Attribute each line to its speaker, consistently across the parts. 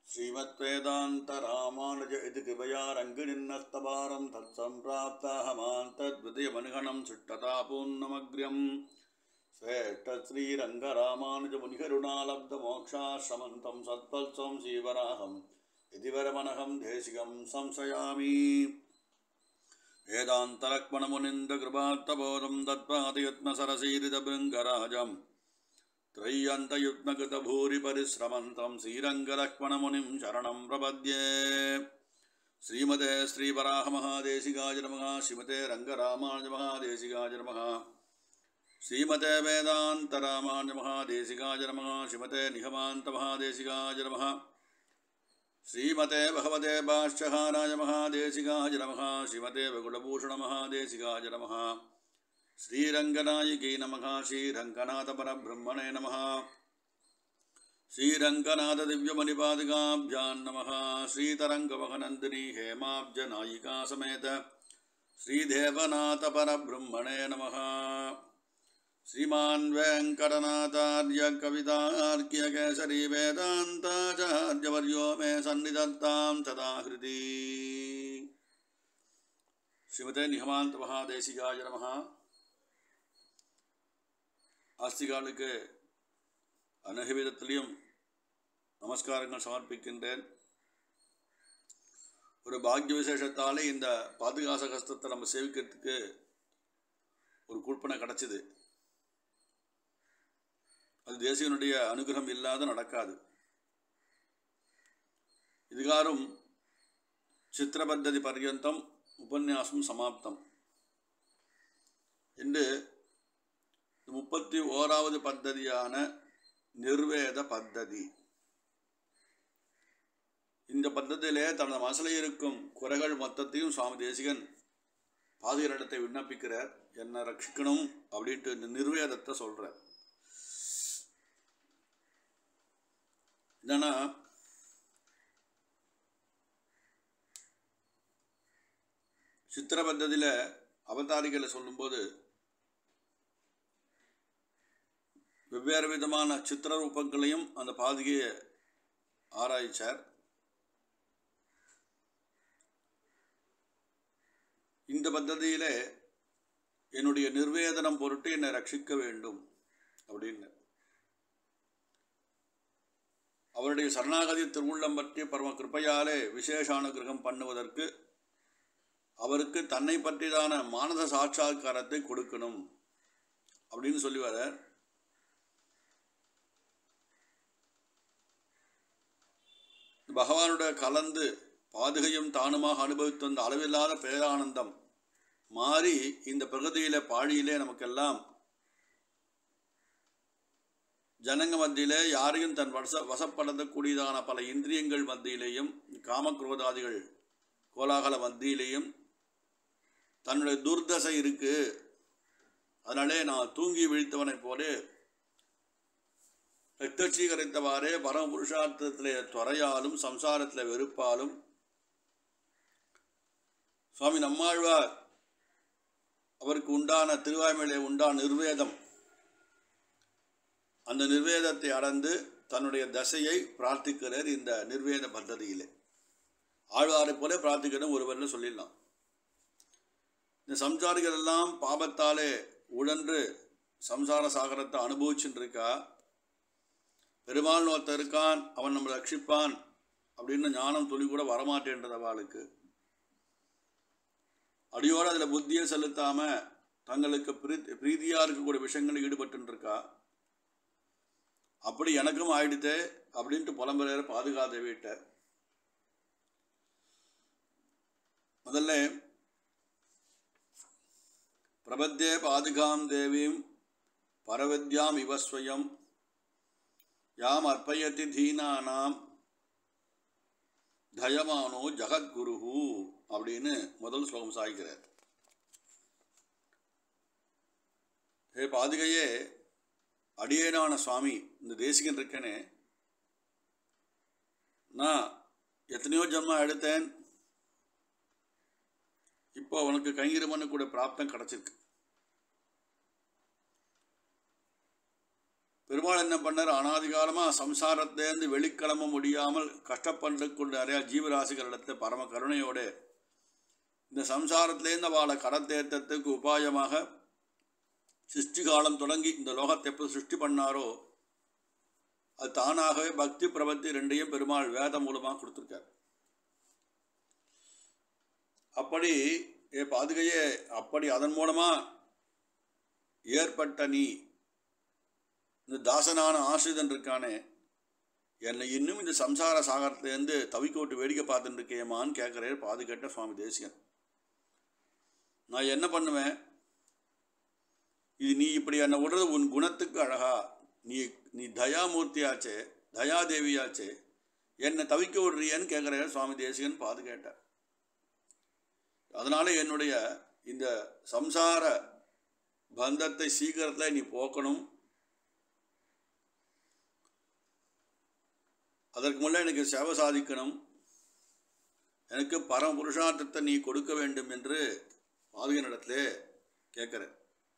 Speaker 1: श्रीमद्वेदान्तरामानुज इति कृपया रङ्गिनिन्नस्तभारं तत्सम्प्राप्ताहमान्तद्वितीयमनिगणं शिष्टतापूर्णमग्र्यम् श्रेष्ठश्रीरङ्गरामानुजमुनिकरुणालब्धमोक्षाश्रमन्तं सत्पल्सं श्रीवराहम् इति वरमनहं देशिकं संशयामि वेदान्तलक्ष्मणमुनिन्दकृपात्तबोधं दत्पादयत्नसरसीरितभृङ्गराजम् त्रय्यन्तयुग्मकृतभूरिपरिश्रमन्तं श्रीरङ्गलक्ष्मणमुनिं शरणं प्रपद्ये श्रीमते श्रीवराहमहादेशिकाय नमः श्रीमते रङ्गरामानुजमहादेशिकाय नमः श्रीमते वेदान्तरामानुजमहादेशिकाय नमः श्रीमते निगमान्तमहादेशिकाय नमः श्रीमते भगवते भाष्यहाराय महादेशिकाय नमः श्रीमते वकुलभूषणमहादेशिकाय नमः श्रीरङ्गनायिकी नमः श्रीरङ्गनाथपरब्रह्मणे नमः श्रीरङ्गनाथदिव्यमणिपादिकाभ्यां नमः श्रीतरङ्गमहनन्दिनी हेमाब्जनायिका समेत श्रीदेवनाथपरब्रह्मणे नमः श्रीमान् वेङ्कटनाथार्य कवितार्क्यकेसरी वेदान्ताचार्यवर्यो मे सन्निधत्तां तदा हृदि श्रीमते निगमान्तमहादेशिकाय नमः ஆஸ்திகாலுக்கு அநேகவிதத்திலையும் நமஸ்காரங்கள் சமர்ப்பிக்கின்றேன் ஒரு பாக்கிய விசேஷத்தாலே இந்த பாதுகாச கஸ்தத்தை நம்ம சேவிக்கிறதுக்கு ஒரு குழுப்பனை கிடச்சிது அது தேசியனுடைய அனுகிரகம் இல்லாத நடக்காது இதுகாரும் சித்திரபத்ததி பர்யந்தம் உபன்யாசம் சமாப்தம் என்று முப்பத்தி ஓராவது பத்ததியான நிர்வேத பத்ததி இந்த பத்தத்திலே தனது மனசில் இருக்கும் குறைகள் மொத்தத்தையும் சுவாமி தேசிகன் பாதுகாரிடத்தை விண்ணப்பிக்கிறார் என்னை ரட்சிக்கணும் அப்படின்ட்டு இந்த நிர்வேதத்தை சொல்கிறார் என்னன்னா சித்திர பத்ததியில் அவதாரிகளை சொல்லும்போது வெவ்வேறு விதமான சித்திர ரூபங்களையும் அந்த பாதுகையை ஆராய்ச்சார் இந்த பத்ததியில் என்னுடைய நிர்வேதனம் பொருட்டு என்னை ரட்சிக்க வேண்டும் அப்படின்னு அவருடைய சரணாகதி திருவுள்ளம் பற்றி பரம கிருப்பையாலே விசேஷானுகிரகம் பண்ணுவதற்கு அவருக்கு தன்னை பற்றிதான மானத சாட்சா்காரத்தை கொடுக்கணும் அப்படின்னு சொல்லி வர பகவானுடைய கலந்து பாதுகையும் தானுமாக அனுபவித்து வந்த அளவில்லாத பேரானந்தம் மாறி இந்த பிரகதியில பாழியிலே நமக்கெல்லாம் ஜனங்க மத்தியிலே யாரையும் தன் வச வசப்படுத்தக்கூடியதான பல இந்திரியங்கள் மத்தியிலேயும் காமக்ரோதாதிகள் கோலாகல மத்தியிலேயும் தன்னுடைய துர்தசை இருக்கு அதனாலே நான் தூங்கி விழித்தவனைப் போலே ரத்தட்சீகரித்தவாறே பரம புருஷார்த்தத்திலே துறையாலும் சம்சாரத்தில் வெறுப்பாலும் சுவாமி நம்மாழ்வார் அவருக்கு உண்டான திருவாய்மொழியிலே உண்டான நிர்வேதம் அந்த நிர்வேதத்தை அடைந்து தன்னுடைய தசையை பிரார்த்திக்கிறார் இந்த நிர்வேத பദ്ധதியிலே ஆழ்வாரை போல பிரார்த்திக்கணும் ஒருவர்னு சொல்லிடலாம் இந்த சம்சாரிகள் எல்லாம் பாபத்தாலே உழன்று சம்சார சாகரத்தை அனுபவிச்சுட்டு இருக்கா பெருமாள் ஒருத்தன் இருக்கான் அவன் நம்மளை ரட்சிப்பான் அப்படின்னு ஞானம் துளி கூட வரமாட்டேன்றது அவளுக்கு அடியோடு அதில் புத்தியை செலுத்தாமல் தங்களுக்கு பிரீ பிரீதியாக இருக்கக்கூடிய விஷயங்களில் ஈடுபட்டு இருக்கா அப்படி எனக்கும் ஆயிடுத்தே அப்படின்ட்டு புலம்பெற பாதுகாத்த வீட்டை முதல்ல பிரபத்தே பாதுகாம் தேவீம் பரவித்யாம் இவஸ்வயம் யாம் அர்ப்பயத்தி தீனானாம் தயமானோ ஜகத்குருஹு அப்படின்னு முதல் ஸ்லோகம் சாய்க்கிறார் ஹே பாதுகையே அடியேனான சுவாமி இந்த தேசிகன் இருக்கனே நான் எத்தனையோ ஜென்மம் எடுத்தேன் இப்போ உனக்கு கைங்கரிமன்னு கூட பிராப்தம் கிடச்சிருக்கு பெருமாள் என்ன பண்ணார் அனாதிகாலமாக சம்சாரத்திலேருந்து வெளிக்கிளம்ப முடியாமல் கஷ்டப்பட்டு கொண்டு நிறையா ஜீவராசிகளிடத்தை பரம கருணையோட இந்த சம்சாரத்திலேருந்து அவளை கடத்தேற்றத்துக்கு உபாயமாக சிருஷ்டி காலம் தொடங்கி இந்த லோகத்தை எப்போ சிருஷ்டி பண்ணாரோ அது தானாகவே பக்தி பிரபத்தி ரெண்டையும் பெருமாள் வேதம் மூலமாக கொடுத்துருக்கார் அப்படி ஏ பாதுகையே அப்படி அதன் மூலமாக ஏற்பட்ட நீ இந்த தாசனான ஆசிரியன் இருக்கானே என்னை இன்னும் இந்த சம்சார சாகரத்திலேருந்து தவிக்க விட்டு வேடிக்கை பார்த்துட்டு இருக்கேமான்னு கேட்குறாரு பாதுகேட்ட சுவாமி தேசிகன் நான் என்ன பண்ணுவேன் இது நீ இப்படி என்னை விடுறது உன் குணத்துக்கு அழகா நீ நீ தயாமூர்த்தியாச்சே தயாதேவியாச்சே என்னை தவிக்க விடுறியன்னு கேட்குறாரு சுவாமி தேசிகன் பாது கேட்டார் அதனால என்னுடைய இந்த சம்சார பந்தத்தை சீக்கிரத்தில் நீ போக்கணும் அதற்கு முன்னே எனக்கு சேவை சாதிக்கணும் எனக்கு பரம புருஷார்த்தத்தை நீ கொடுக்க வேண்டும் என்று பாதுகனிடத்திலே கேட்குறேன்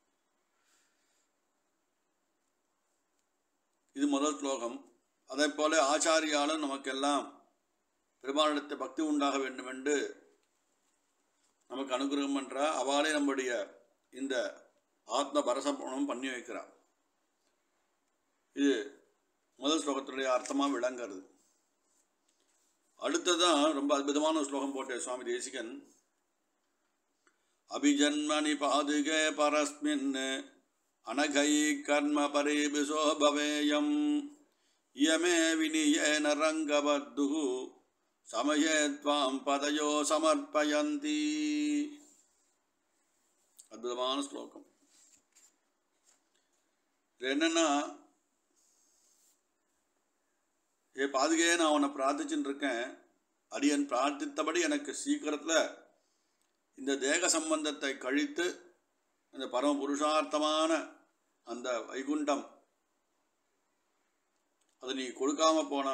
Speaker 1: இது முதல் ஸ்லோகம் அதே போல ஆச்சாரியாலும் நமக்கெல்லாம் பெருமானிடத்தை பக்தி உண்டாக வேண்டும் என்று நமக்கு அனுகிரகம் பண்ணுறா அவளே நம்முடைய இந்த ஆத்ம பரசப்பணம் பண்ணி வைக்கிறார் இது முதல் ஸ்லோகத்துடைய அர்த்தமாக விளங்குறது அடுத்ததான் ரொம்ப அற்புதமான ஒரு ஸ்லோகம் போட்டேன் சுவாமி தேசிகன் அபிஜன்மணி பாதுகே பரஸ்மின் அனகை கர்ம பரிபிசோ பவேயம் இயமே வினியேன ரங்கபத்து சமயே துவாம் பதயோ சமர்ப்பயந்தி அற்புதமான ஸ்லோகம் இது என்னன்னா ஏ பாதுகையே நான் உன்னை பிரார்த்திச்சுட்டு இருக்கேன் அடியன் பிரார்த்தித்தபடி எனக்கு சீக்கிரத்தில் இந்த தேக சம்பந்தத்தை கழித்து இந்த பரம புருஷார்த்தமான அந்த வைகுண்டம் அதை நீ கொடுக்காம போனா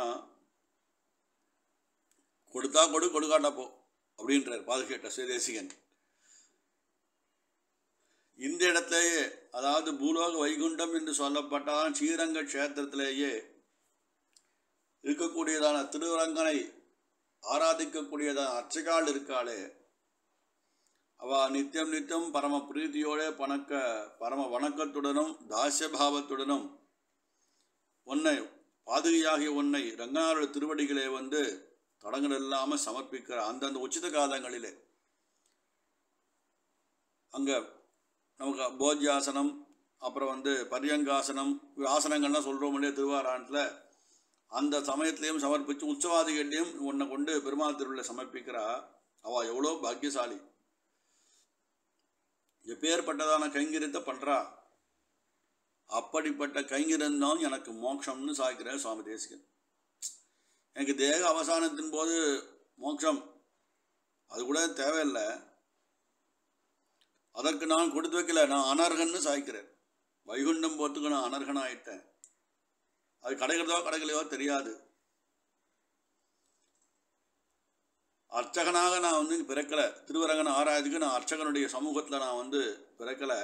Speaker 1: கொடுத்தா கொடு கொடுக்காட்டா போ அப்படின்றார் பாதுகேட்ட ஸ்ரீதேசிகன் இந்த இடத்திலேயே அதாவது பூலோக வைகுண்டம் என்று சொல்லப்பட்டால் ஸ்ரீரங்க க்ஷேத்திரத்திலேயே இருக்கக்கூடியதான திருவரங்கனை ஆராதிக்கக்கூடியதான அர்ச்சகால் இருக்காளே அவ நித்தியம் நித்தியம் பரம பிரீத்தியோட பணக்க பரம வணக்கத்துடனும் தாசியபாவத்துடனும் உன்னை பாதுகையாகிய உன்னை ரங்கநாதோட திருவடிகளே வந்து தடங்கள் இல்லாமல் சமர்ப்பிக்கிற அந்தந்த உச்சித காலங்களிலே அங்கே நமக்கு போஜ்யாசனம் அப்புறம் வந்து பரியங்காசனம் ஆசனங்கள்லாம் சொல்கிறோம் இல்லையா திருவாராண்டில் அந்த சமயத்திலையும் சமர்ப்பித்து உற்சவாதிகள்லையும் உன்னை கொண்டு பெருமாள் திருவிழா சமர்ப்பிக்கிறா அவள் எவ்வளோ பாக்கியசாலி எப்பேற்பட்டதான கைங்கரியத்தை பண்ணுறா அப்படிப்பட்ட கைங்கரியம் எனக்கு மோட்சம்னு சாய்க்கிற சுவாமி தேசிகன் எனக்கு தேக அவசானத்தின் போது மோட்சம் அது கூட தேவையில்லை அதற்கு நான் கொடுத்து வைக்கல நான் அனர்கன்னு சாய்க்கிறேன் வைகுண்டம் போத்துக்கு நான் அனர்கன் ஆயிட்டேன் அது கிடைக்கிறதோ கிடைக்கலையோ தெரியாது அர்ச்சகனாக நான் வந்து பிறக்கலை திருவரங்கன் ஆராயத்துக்கு நான் அர்ச்சகனுடைய சமூகத்தில் நான் வந்து பிறக்கலை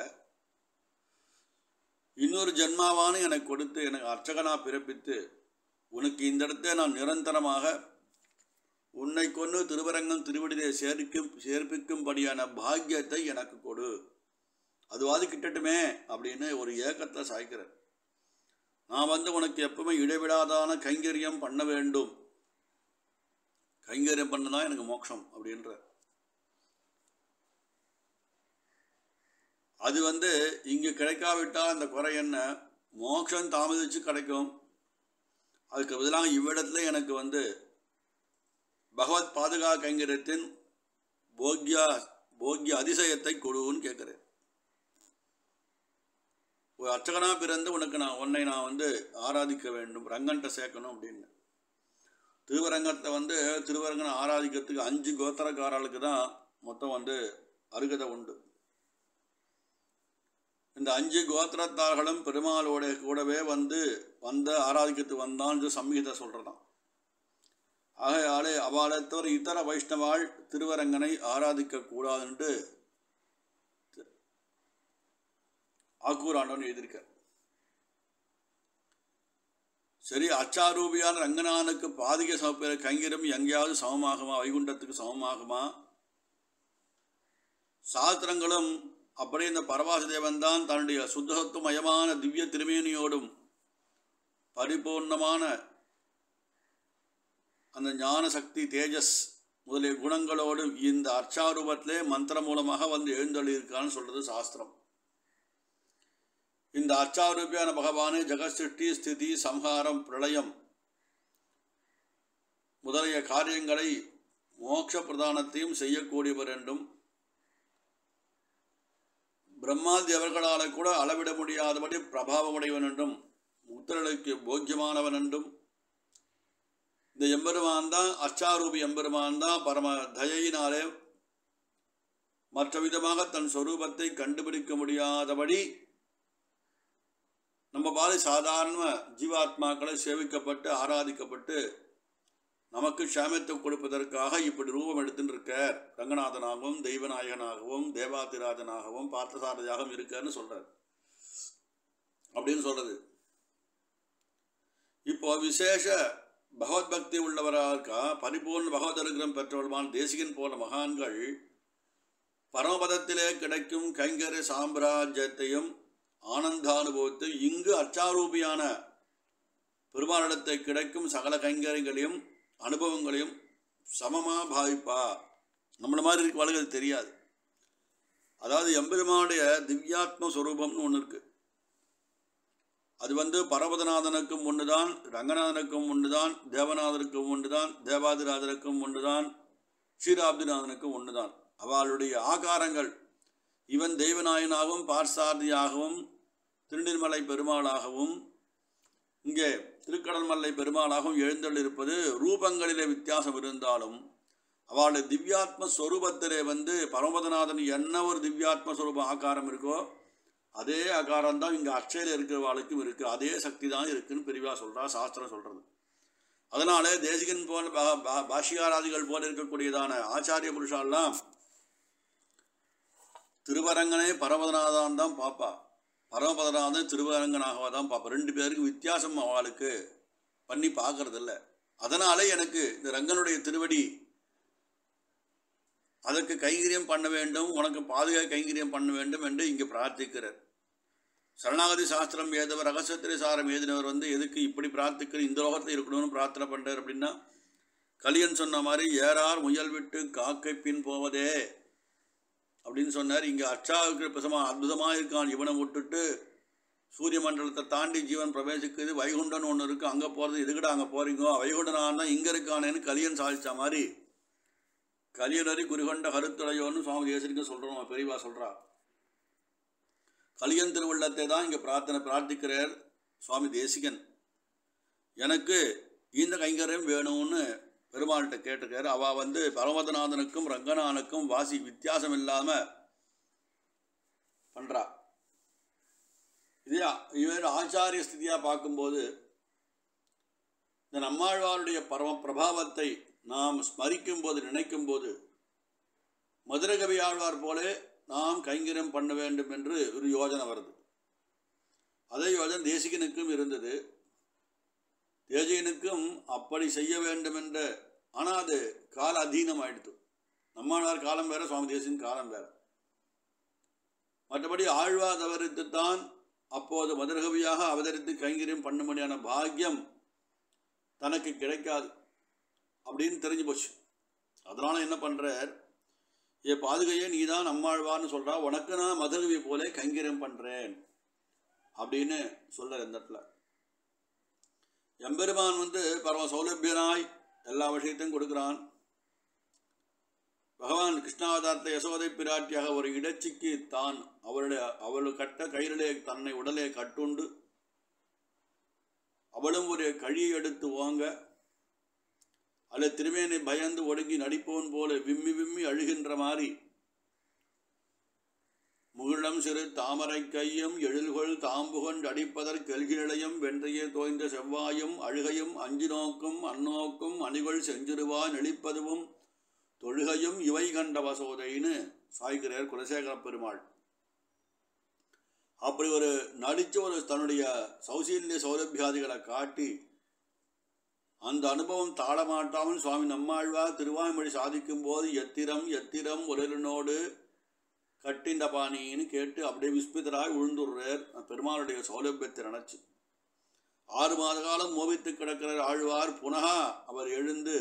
Speaker 1: இன்னொரு ஜென்மாவானு எனக்கு கொடுத்து எனக்கு அர்ச்சகனாக பிறப்பித்து உனக்கு இந்த இடத்த நான் நிரந்தரமாக உன்னை கொண்டு திருவரங்கம் திருவடியை சேர்க்கும் சேர்ப்பிக்கும்படியான பாக்கியத்தை எனக்கு கொடு அதுவாது கிட்டட்டுமே அப்படின்னு ஒரு ஏக்கத்தை சாய்க்கிறேன் நான் வந்து உனக்கு எப்பவுமே இடைவிடாதான கைங்கரியம் பண்ண வேண்டும் கைங்கரியம் பண்ணதான் எனக்கு மோட்சம் அப்படின்ற அது வந்து இங்கே கிடைக்காவிட்டால் அந்த குறை என்ன மோட்சம் தாமதிச்சு கிடைக்கும் அதுக்கு பதிலாக இவ்விடத்துல எனக்கு வந்து பகவத் பாதுகா கைங்கரியத்தின் போக்யா போக்கிய அதிசயத்தை கொடுன்னு கேட்குறேன் ஒரு அர்ச்சகனாக பிறந்து உனக்கு நான் உன்னை நான் வந்து ஆராதிக்க வேண்டும் ரங்கன்ட்ட சேர்க்கணும் அப்படின்னு திருவரங்கத்தை வந்து திருவரங்கனை ஆராதிக்கிறதுக்கு அஞ்சு கோத்திரக்காரர்களுக்கு தான் மொத்தம் வந்து அருகதை உண்டு இந்த அஞ்சு கோத்திரத்தார்களும் பெருமாளோட கூடவே வந்து வந்த ஆராதிக்கிறதுக்கு வந்தான்னு சம்ஹீதை சொல்கிறதான் ஆகையாலே அவளை தவிர இதர வைஷ்ணவாள் திருவரங்கனை ஆராதிக்க கூடாதுன்ட்டு ஆக்கூர் ஆண்டவன் எழுதியிருக்கார் சரி அச்சாரூபியான ரங்கநாதனுக்கு பாதிக சமப்பெற கைங்கரம் எங்கேயாவது சமமாகுமா வைகுண்டத்துக்கு சமமாகுமா சாஸ்திரங்களும் அப்படியே இந்த பரவாசுதேவன் தான் தன்னுடைய சுத்தசத்துவமயமான திவ்ய திருமேனியோடும் பரிபூர்ணமான அந்த ஞான சக்தி தேஜஸ் முதலிய குணங்களோடு இந்த அர்ச்சாரூபத்திலே மந்திரம் மூலமாக வந்து எழுந்தொழியிருக்கான்னு சொல்றது சாஸ்திரம் இந்த அர்ச்சாரூபியான பகவானே ஜெகசிருஷ்டி ஸ்திதி சம்ஹாரம் பிரளயம் முதலிய காரியங்களை மோட்ச பிரதானத்தையும் செய்யக்கூடியவர் என்றும் பிரம்மாதேவர்களால கூட அளவிட முடியாதபடி பிரபாவமுடையவன் என்றும் முத்திரலுக்கு போக்கியமானவன் என்றும் இந்த எம்பெருமான் தான் அச்சாரூபி எம்பெருமான் தான் பரம தயையினாலே மற்ற விதமாக தன் சொரூபத்தை கண்டுபிடிக்க முடியாதபடி நம்ம பாதி சாதாரண ஜீவாத்மாக்களை சேவிக்கப்பட்டு ஆராதிக்கப்பட்டு நமக்கு க்ஷாமத்தை கொடுப்பதற்காக இப்படி ரூபம் எடுத்துட்டு இருக்கார் ரங்கநாதனாகவும் தெய்வநாயகனாகவும் தேவாதிராஜனாகவும் பார்த்தசாரதியாகவும் இருக்கார்னு சொல்றார் அப்படின்னு சொல்றது இப்போ விசேஷ பகவத் பக்தி உள்ளவராக இருக்கா பரிபூர்ண பகவத் அனுகிரகம் பெற்றவர்களான தேசிகன் போன்ற மகான்கள் பரமபதத்திலே கிடைக்கும் கைங்கர சாம்ராஜ்யத்தையும் ஆனந்தானுபவத்தை இங்கு அச்சாரூபியான பெருமானிடத்தை கிடைக்கும் சகல கைங்கரியங்களையும் அனுபவங்களையும் சமமாக பாவிப்பா நம்மள மாதிரி இருக்க வாழ்க்கை தெரியாது அதாவது எம்பெருமானுடைய திவ்யாத்ம ஸ்வரூபம்னு ஒன்று இருக்கு அது வந்து பரமதநாதனுக்கும் ஒன்றுதான் ரங்கநாதனுக்கும் ஒன்றுதான் தேவநாதனுக்கும் ஒன்றுதான் தேவாதிராஜனுக்கும் ஒன்றுதான் ஸ்ரீராப்திநாதனுக்கும் ஒன்றுதான் அவளுடைய ஆகாரங்கள் இவன் தெய்வநாயனாகவும் பார்சாரதியாகவும் திருநெல்மலை பெருமாளாகவும் இங்கே திருக்கடல்மல்லை பெருமாளாகவும் எழுந்தள்ளிருப்பது ரூபங்களிலே வித்தியாசம் இருந்தாலும் அவளுடைய திவ்யாத்ம ஸ்வரூபத்திலே வந்து பரமபதநாதன் என்ன ஒரு திவ்யாத்ம ஸ்வரூப ஆகாரம் இருக்கோ அதே ஆகாரம் தான் இங்கே அச்சையில் இருக்கிறவாளுக்கும் இருக்குது அதே சக்தி தான் இருக்குன்னு பெரியவா சொல்கிறா சாஸ்திரம் சொல்கிறது அதனாலே தேசிகன் போல பா- பா- பாஷ்யாராதிகள் போல இருக்கக்கூடியதான ஆச்சாரிய புருஷாலாம் திருவரங்கனே பரமபதநாதான் தான் பாப்பா பரமபதநாதன் திருவரங்கனாகவா தான் பாப்பா ரெண்டு பேருக்கு வித்தியாசம் அவளுக்கு பண்ணி பார்க்கறதில்ல அதனாலே எனக்கு இந்த ரங்கனுடைய திருவடி அதற்கு கைங்கரியம் பண்ண வேண்டும் உனக்கு பாதுகா கைங்கரியம் பண்ண வேண்டும் என்று இங்கே பிரார்த்திக்கிறார் சரணாகதி சாஸ்திரம் ஏதவர் ரகசியத்திரை சாரம் ஏதினவர் வந்து எதுக்கு இப்படி பிரார்த்திக்கிற இந்த லோகத்தில் இருக்கணும்னு பிரார்த்தனை பண்ணுறார் அப்படின்னா கலியன் சொன்ன மாதிரி ஏறார் முயல் விட்டு காக்கை பின் போவதே அப்படின்னு சொன்னார் இங்கே அச்சாவுக்கு பிரசமா அற்புதமாக இருக்கான் இவனை விட்டுட்டு சூரிய மண்டலத்தை தாண்டி ஜீவன் பிரவேசிக்குது வைகுண்டன் ஒன்று இருக்குது அங்கே போகிறது எதுக்கிட்ட அங்கே போகிறீங்கோ வைகுண்டனான் தான் இங்கே இருக்கானேன்னு கலியன் சாதிச்ச மாதிரி கலியனரி குறிகொண்ட கருத்துடையோன்னு சுவாமி தேசிரிக்க சொல்கிறோம் பெரியவா சொல்கிறா கலியன் திருவள்ளத்தை தான் இங்கே பிரார்த்தனை பிரார்த்திக்கிறார் சுவாமி தேசிகன் எனக்கு இந்த கைங்கரியம் வேணும்னு பெருமாள்கிட்ட கேட்டிருக்காரு அவள் வந்து பரமதநாதனுக்கும் ரங்கநாதனுக்கும் வாசி வித்தியாசம் இல்லாமல் பண்ணுறா இதே இவர் ஆச்சாரிய ஸ்திதியாக பார்க்கும்போது இந்த நம்மாழ்வாருடைய பரம பிரபாவத்தை நாம் ஸ்மரிக்கும் போது நினைக்கும் போது மதுரகவி ஆழ்வார் போலே நாம் கைங்கரியம் பண்ண வேண்டும் என்று ஒரு யோஜனை வருது அதே யோஜனை தேசிகனுக்கும் இருந்தது தேஜகனுக்கும் அப்படி செய்ய வேண்டும் என்ற ஆனால் அது கால அதீனம் ஆயிடுத்து நம்மாழ்வார் காலம் வேற சுவாமி தேசிகன் காலம் வேற மற்றபடி ஆழ்வார் தவறித்துத்தான் அப்போது மதுரகவியாக அவதரித்து கைங்கரியம் பண்ணும்படியான பாக்கியம் தனக்கு கிடைக்காது அப்படின்னு தெரிஞ்சு போச்சு அதனால என்ன பண்றார் ஏ பாதுகையே நீ தான் நம்மாழ்வார்னு சொல்றா உனக்கு நான் மதுரவி போல கைங்கரியம் பண்றேன் அப்படின்னு சொல்ற இந்த இடத்துல எம்பெருமான் வந்து பரம சௌலபியனாய் எல்லா விஷயத்தையும் கொடுக்குறான் பகவான் கிருஷ்ணாவதாரத்தை யசோதை பிராட்டியாக ஒரு இடைச்சிக்கு தான் அவருடைய அவள் கட்ட கயிறிலே தன்னை உடலே கட்டுண்டு அவளும் ஒரு கழியை எடுத்து வாங்க அல்ல திருமேனை பயந்து ஒடுங்கி நடிப்பவன் போல விம்மி விம்மி அழுகின்ற மாதிரி முகிழம் சிறு தாமரை கையும் எழில்கொள் தாம்புகொண்டு அடிப்பதற்கு எல்கிழையும் வென்றையே தோய்ந்த செவ்வாயும் அழுகையும் அஞ்சு நோக்கும் அந்நோக்கும் அணிகள் செஞ்சிருவா நெளிப்பதுவும் தொழுகையும் இவை கண்ட வசோதைன்னு சாய்கிறார் குலசேகர பெருமாள் அப்படி ஒரு நடிச்ச ஒரு தன்னுடைய சௌசீல்ய சௌலபியாதிகளை காட்டி அந்த அனுபவம் தாழமாட்டாமல் சுவாமி நம்மாழ்வார் திருவாய்மொழி சாதிக்கும் போது எத்திரம் எத்திரம் உரலினோடு கட்டிண்ட பாணின்னு கேட்டு அப்படியே விஸ்மிதராய் விழுந்துடுறார் பெருமாளுடைய சௌலபியத்தை நினைச்சு ஆறு மாத காலம் மோபித்து கிடக்கிற ஆழ்வார் புனகா அவர் எழுந்து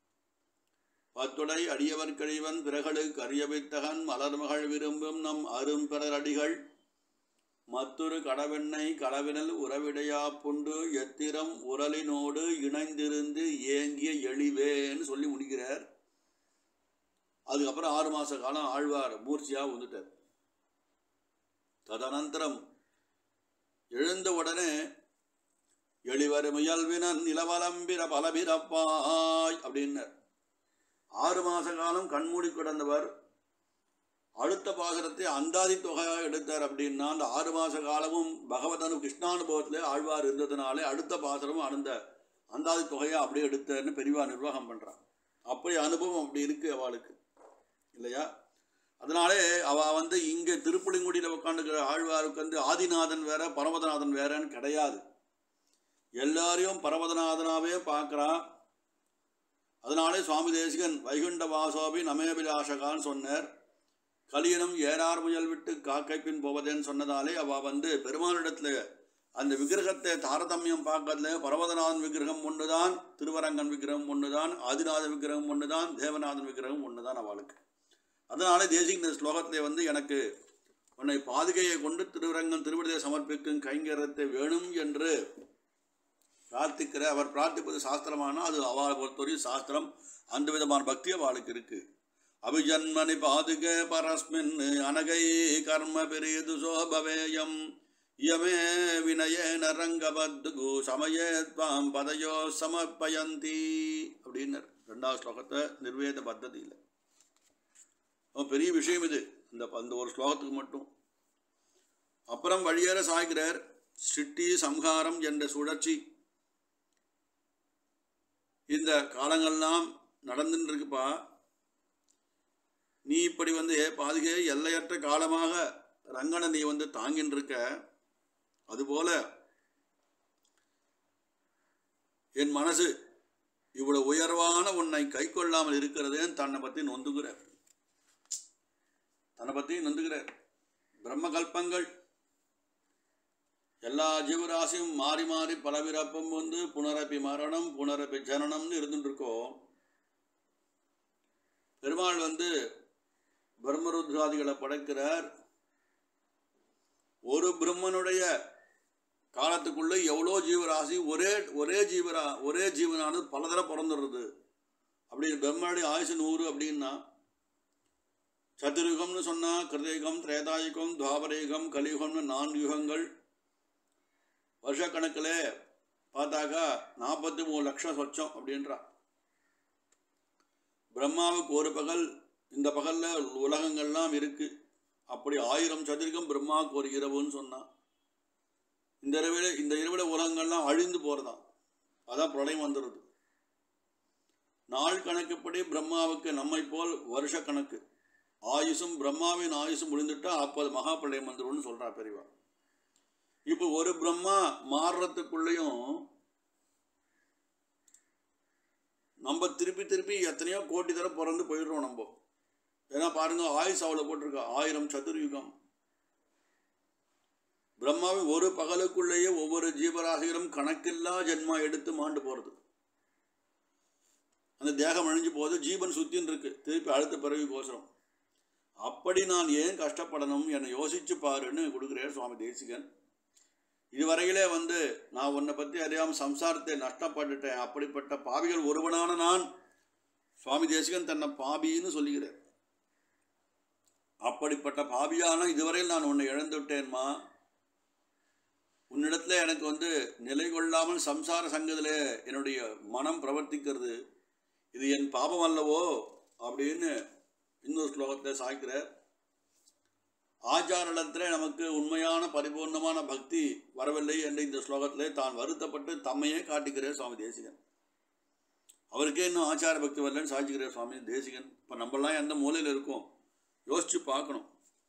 Speaker 1: பத்துடை அடியவர் கழிவன் பிறகளுக்கு அறியவித்தகன் மலர்மகள் விரும்பும் நம் அரும்பிறர் அடிகள் மற்றொரு கடவெண்ணை களவினல் உறவிடையா புண்டு எத்திரம் உரலினோடு இணைந்திருந்து ஏங்கிய எளிவேன்னு சொல்லி முடிக்கிறார் அதுக்கப்புறம் ஆறு மாச காலம் ஆழ்வார் மூர்ச்சியா வந்துட்டார் ததனந்தரம் எழுந்த உடனே எளிவர் முயல்வினன் நிலவலம்பிர பலபிறப்பாய் அப்படின்னார் ஆறு மாச காலம் கண்மூடி கிடந்தவர் அடுத்த பாசுரத்தை அந்தாதி தொகையாக எடுத்தார் அப்படின்னா அந்த ஆறு மாச காலமும் பகவதனு கிருஷ்ணானுபவத்திலே ஆழ்வார் இருந்ததுனாலே அடுத்த பாசுரமும் அந்த அந்தாதி தொகையை அப்படியே எடுத்தார்னு பெரியவா நிர்வாகம் பண்றான் அப்படி அனுபவம் அப்படி இருக்கு அவளுக்கு இல்லையா அதனாலே அவ வந்து இங்கே திருப்புளிங்குடியில் உட்காந்துக்கிற ஆழ்வாருக்கு வந்து ஆதிநாதன் வேற பரமதநாதன் வேறன்னு கிடையாது எல்லாரையும் பரமதநாதனாவே பார்க்கறா அதனாலே சுவாமி தேசிகன் வைகுண்ட வாசோபி நமேபிலாஷகான்னு சொன்னார் கலியனும் ஏறார் முயல் விட்டு காக்கை பின் போவதேன்னு சொன்னதாலே அவ வந்து பெருமானிடத்துல அந்த விக்கிரகத்தை தாரதமியம் பார்க்கறதுல பரவதநாதன் விக்கிரகம் ஒன்றுதான் திருவரங்கன் விக்கிரகம் ஒன்றுதான் ஆதிநாத விக்கிரகம் ஒன்றுதான் தேவநாதன் விக்கிரகம் ஒன்றுதான் அவளுக்கு அதனால தேசிக இந்த ஸ்லோகத்திலே வந்து எனக்கு உன்னை பாதுகையை கொண்டு திருவரங்கன் திருவிடத்தை சமர்ப்பிக்கும் கைங்கரத்தை வேணும் என்று பிரார்த்திக்கிற அவர் பிரார்த்திப்பது சாஸ்திரமானா அது அவளை பொறுத்தவரையும் சாஸ்திரம் அந்த விதமான பக்தி அவளுக்கு இருக்கு அபிஜன்மனி பாதுகே பரஸ்மின் அனகை கர்ம பெரியது சோபவேயம் யமே வினயேன ரங்கபத்துகு சமயே துவாம் பதயோ சமர்ப்பயந்தி அப்படின்னர் ரெண்டாவது ஸ்லோகத்தை நிர்வேத பத்ததியில் பெரிய விஷயம் இது இந்த அந்த ஒரு ஸ்லோகத்துக்கு மட்டும் அப்புறம் வழியேற சாய்கிறார் சிட்டி சம்ஹாரம் என்ற சுழற்சி இந்த காலங்கள்லாம் நடந்துட்டு இருக்குப்பா நீ இப்படி வந்து பாதுகை எல்லையற்ற காலமாக ரங்கனை நீ வந்து தாங்கின்னு இருக்க அதுபோல என் மனசு இவ்வளவு உயர்வான உன்னை கை கொள்ளாமல் இருக்கிறதேன்னு தன்னை பற்றி நொந்துகிறார் தன்னை பற்றி நொந்துகிறார் பிரம்ம கல்பங்கள் எல்லா ஜீவராசியும் மாறி மாறி பலவிரப்பம் வந்து புனரப்பி மரணம் புனரப்பி ஜனனம்னு இருந்துட்டு இருக்கோம் பெருமாள் வந்து பிரம்மருத்ராதிகளை படைக்கிறார் ஒரு பிரம்மனுடைய காலத்துக்குள்ள எவ்வளோ ஜீவராசி ஒரே ஒரே ஜீவரா ஒரே ஜீவனானது பலதர பிறந்துடுறது அப்படின்னு பிரம்மனுடைய ஆயுசு நூறு அப்படின்னா சதுர்யுகம்னு சொன்னால் கிருதயுகம் திரேதாயுகம் துவாபரயுகம் கலியுகம்னு நான்கு யுகங்கள் வருஷக்கணக்கில் பார்த்தாக்கா நாற்பத்தி மூணு லட்சம் சொச்சம் அப்படின்றா பிரம்மாவுக்கு ஒரு பகல் இந்த பகலில் உலகங்கள்லாம் இருக்கு அப்படி ஆயிரம் சதுரகம் பிரம்மாவுக்கு ஒரு இரவுன்னு சொன்னான் இந்த இரவில் இந்த இரவில் உலகங்கள்லாம் அழிந்து போகிறதாம் அதான் பிரளயம் வந்துடுது நாள் கணக்குப்படி பிரம்மாவுக்கு நம்மை போல் வருஷ கணக்கு ஆயுசும் பிரம்மாவின் ஆயுசும் முடிந்துட்டா அப்போது மகா பிரளயம் வந்துடும்னு சொல்கிறா பெரியவா இப்போ ஒரு பிரம்மா மாறுறதுக்குள்ளேயும் நம்ம திருப்பி திருப்பி எத்தனையோ கோடி தடவை பிறந்து போயிடுறோம் நம்ம ஏன்னா பாருங்க ஆயுஸ் அவளை போட்டிருக்கா ஆயிரம் சதுர்யுகம் பிரம்மாவின் ஒரு பகலுக்குள்ளேயே ஒவ்வொரு ஜீவராசிகளும் கணக்கில்லா ஜென்மா எடுத்து மாண்டு போகிறது அந்த தேகம் அழிஞ்சு போது ஜீவன் சுத்தின்னு இருக்கு திருப்பி அடுத்த பிறவி கோசரம் அப்படி நான் ஏன் கஷ்டப்படணும் என்னை யோசிச்சு பாருன்னு கொடுக்குறேன் சுவாமி தேசிகன் இதுவரையிலே வந்து நான் உன்னை பற்றி அறியாமல் சம்சாரத்தை நஷ்டப்பட்டுட்டேன் அப்படிப்பட்ட பாவிகள் ஒருவனான நான் சுவாமி தேசிகன் தன்னை பாபின்னு சொல்லுகிறார் அப்படிப்பட்ட பாபியான இதுவரையில் நான் உன்னை இழந்து விட்டேன்மா உன்னிடத்துல எனக்கு வந்து நிலை கொள்ளாமல் சம்சார சங்கத்தில் என்னுடைய மனம் பிரவர்த்திக்கிறது இது என் பாபம் அல்லவோ அப்படின்னு இன்னொரு ஸ்லோகத்தை சாய்க்கிறார் ஆச்சாரணத்தில் நமக்கு உண்மையான பரிபூர்ணமான பக்தி வரவில்லை என்ற இந்த ஸ்லோகத்திலே தான் வருத்தப்பட்டு தம்மையே காட்டிக்கிறார் சுவாமி தேசிகன் அவருக்கே இன்னும் ஆச்சார பக்தி வரலன்னு சாதிச்சுக்கிறார் சுவாமி தேசிகன் இப்போ நம்மளாம் எந்த மூலையில் இருக்கோம் யோசிச்சு பார்க்கணும்